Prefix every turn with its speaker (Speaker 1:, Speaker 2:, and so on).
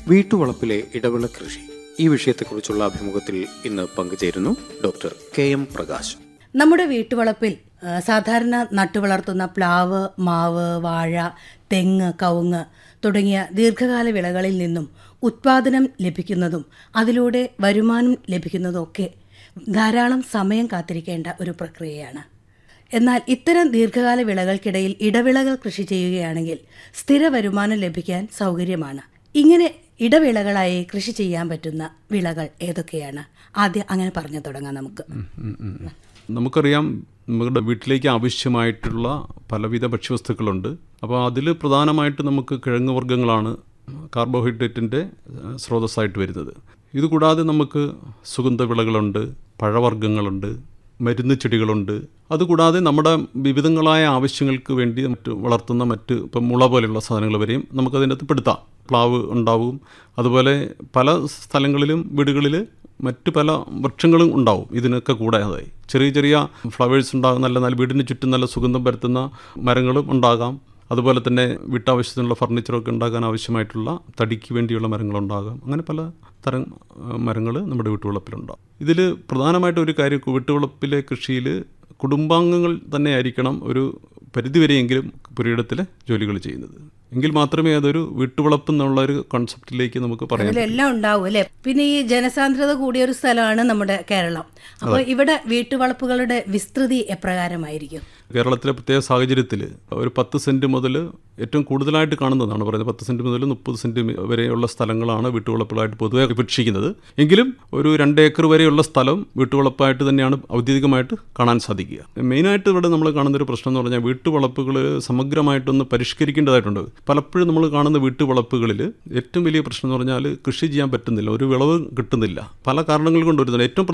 Speaker 1: വീട്ടുവളപ്പിലെ ഇടവിള കൃഷി ഈ വിഷയത്തെക്കുറിച്ചുള്ള അഭിമുഖത്തിൽ ഇന്ന് പങ്കുചേരുന്നു ഡോക്ടർ കെ എം പ്രകാശ്
Speaker 2: നമ്മുടെ വീട്ടുവളപ്പിൽ ആ, സാധാരണ നട്ടുവളർത്തുന്ന പ്ലാവ് മാവ് വാഴ തെങ്ങ് കവുങ്ങ് തുടങ്ങിയ ദീർഘകാല വിളകളിൽ നിന്നും ഉത്പാദനം ലഭിക്കുന്നതും അതിലൂടെ വരുമാനം ലഭിക്കുന്നതും ഒക്കെ ധാരാളം സമയം കാത്തിരിക്കേണ്ട ഒരു പ്രക്രിയയാണ് എന്നാൽ ഇത്തരം ദീർഘകാല വിളകൾക്കിടയിൽ ഇടവിളകൾ കൃഷി ചെയ്യുകയാണെങ്കിൽ സ്ഥിര വരുമാനം ലഭിക്കാൻ സൗകര്യമാണ് ഇങ്ങനെ ഇടവിളകളായി കൃഷി ചെയ്യാൻ പറ്റുന്ന വിളകൾ ഏതൊക്കെയാണ് ആദ്യം അങ്ങനെ പറഞ്ഞു തുടങ്ങാം നമുക്ക്
Speaker 3: നമുക്കറിയാം നമ്മുടെ വീട്ടിലേക്ക് ആവശ്യമായിട്ടുള്ള പലവിധ ഭക്ഷ്യവസ്തുക്കളുണ്ട് അപ്പോൾ അതിൽ പ്രധാനമായിട്ട് നമുക്ക് കിഴങ്ങ് വർഗ്ഗങ്ങളാണ് കാർബോഹൈഡ്രേറ്റിൻ്റെ സ്രോതസ്സായിട്ട് വരുന്നത് ഇതുകൂടാതെ നമുക്ക് സുഗന്ധവിളകളുണ്ട് പഴവർഗ്ഗങ്ങളുണ്ട് മരുന്ന് ചെടികളുണ്ട് അതുകൂടാതെ നമ്മുടെ വിവിധങ്ങളായ ആവശ്യങ്ങൾക്ക് വേണ്ടി മറ്റ് വളർത്തുന്ന മറ്റ് ഇപ്പം മുള പോലെയുള്ള സാധനങ്ങൾ വരെയും നമുക്കതിനകത്ത് പെടുത്താം പ്ലാവ് ഉണ്ടാവും അതുപോലെ പല സ്ഥലങ്ങളിലും വീടുകളിൽ മറ്റ് പല വൃക്ഷങ്ങളും ഉണ്ടാവും ഇതിനൊക്കെ കൂടാതെ ചെറിയ ചെറിയ ഫ്ലവേഴ്സ് ഉണ്ടാകും നല്ല നല്ല വീടിന് ചുറ്റും നല്ല സുഗന്ധം പരത്തുന്ന മരങ്ങളും ഉണ്ടാകാം അതുപോലെ തന്നെ വീട്ടാവശ്യത്തിനുള്ള ഫർണിച്ചറൊക്കെ ഉണ്ടാക്കാൻ ആവശ്യമായിട്ടുള്ള തടിക്ക് വേണ്ടിയുള്ള മരങ്ങളുണ്ടാകാം അങ്ങനെ പല തരം മരങ്ങൾ നമ്മുടെ വീട്ടുവളപ്പിലുണ്ടാകും ഇതിൽ പ്രധാനമായിട്ട് ഒരു കാര്യം വീട്ടുവളപ്പിലെ കൃഷിയിൽ കുടുംബാംഗങ്ങൾ തന്നെ ആയിരിക്കണം ഒരു പരിധിവരെയെങ്കിലും പുരയിടത്തിൽ ജോലികൾ ചെയ്യുന്നത് എങ്കിൽ മാത്രമേ അതൊരു വീട്ടുവളപ്പ് എന്നുള്ള ഒരു കോൺസെപ്റ്റിലേക്ക് നമുക്ക് പറയാൻ പറ്റൂ.
Speaker 2: അതിലെല്ലാം ഉണ്ടാവും അല്ലെ പിന്നെ ഈ ജനസാന്ദ്രത കൂടിയ ഒരു സ്ഥലമാണ് നമ്മുടെ കേരളം അപ്പോൾ ഇവിടെ വീട്ടുവളപ്പുകളുടെ വിസ്തൃതി എപ്രകാരമായിരിക്കും
Speaker 3: കേരളത്തിലെ പ്രത്യേക സാഹചര്യത്തിൽ ഒരു പത്ത് സെൻറ്റ് മുതൽ ഏറ്റവും കൂടുതലായിട്ട് കാണുന്നതാണ് പറയുന്നത് പത്ത് സെൻറ്റ് മുതൽ മുപ്പത് സെൻറ്റ് വരെയുള്ള സ്ഥലങ്ങളാണ് വീട്ടുവളപ്പുകളായിട്ട് പൊതുവെ വിഭക്ഷിക്കുന്നത് എങ്കിലും ഒരു രണ്ട് ഏക്കർ വരെയുള്ള സ്ഥലം വീട്ടുവളപ്പായിട്ട് തന്നെയാണ് ഔദ്യോഗികമായിട്ട് കാണാൻ സാധിക്കുക മെയിനായിട്ട് ഇവിടെ നമ്മൾ കാണുന്ന ഒരു പ്രശ്നം എന്ന് പറഞ്ഞാൽ വീട്ടുവളപ്പുകൾ സമഗ്രമായിട്ടൊന്ന് പരിഷ്കരിക്കേണ്ടതായിട്ടുണ്ട് പലപ്പോഴും നമ്മൾ കാണുന്ന വീട്ടുവളപ്പുകളിൽ ഏറ്റവും വലിയ പ്രശ്നം എന്ന് പറഞ്ഞാൽ കൃഷി ചെയ്യാൻ പറ്റുന്നില്ല ഒരു വിളവ് കിട്ടുന്നില്ല പല കാരണങ്ങൾ കൊണ്ട് വരുന്നുണ്ട് ഏറ്റവും